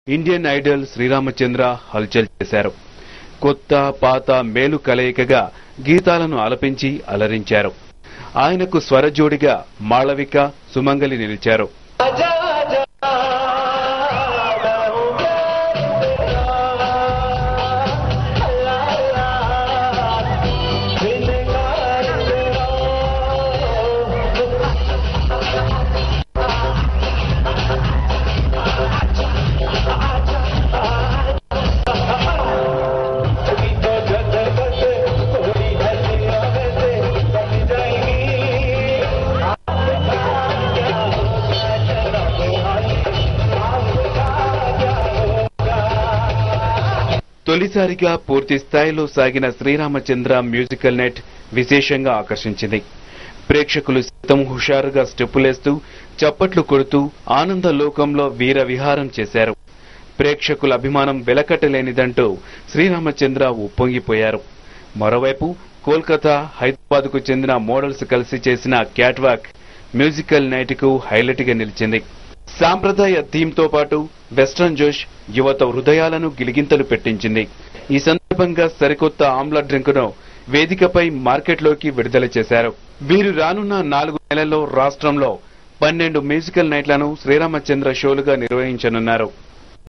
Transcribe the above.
Indian Idol Sriramachandra హల్చల్ చేశారు కొత్త పాత మేలు కలయికగా గీతాలను ఆలపించి అలరించారు ఆయనకు స్వరజోడిగా మాళవిక సుమంగలి నిలిచారు తొలిసారిగా పూర్తి స్థాయిలో సాగిన శ్రీరామచంద్ర మ్యూజికల్ నెట్ విశేషంగా ఆకర్షించింది ప్రేక్షకులు సైతం హుషారుగా స్టెప్పులేస్తూ చప్పట్లు కొడుతూ ఆనంద లోకంలో వీర విహారం చేశారు ప్రేక్షకుల అభిమానం వెలకట్టలేనిదంటూ శ్రీరామచంద్ర ఉప్పొంగిపోయారు మరోవైపు కోల్కతా హైదరాబాద్కు చెందిన మోడల్స్ కలిసి చేసిన క్యాట్వాక్ మ్యూజికల్ నైట్ కు హైలైట్ గా నిలిచింది సాంప్రదాయ థీమ్ తో పాటు వెస్ట్రన్ జోష్ యువత హృదయాలను గిలిగింతలు పెట్టించింది ఈ సందర్భంగా సరికొత్త ఆమ్ల డ్రింక్ ను వేదికపై మార్కెట్లోకి విడుదల చేశారు వీరు రానున్న నాలుగు నెలల్లో రాష్ట్రంలో పన్నెండు మ్యూజికల్ నైట్లను శ్రీరామచంద్ర షోలుగా నిర్వహించనున్నారు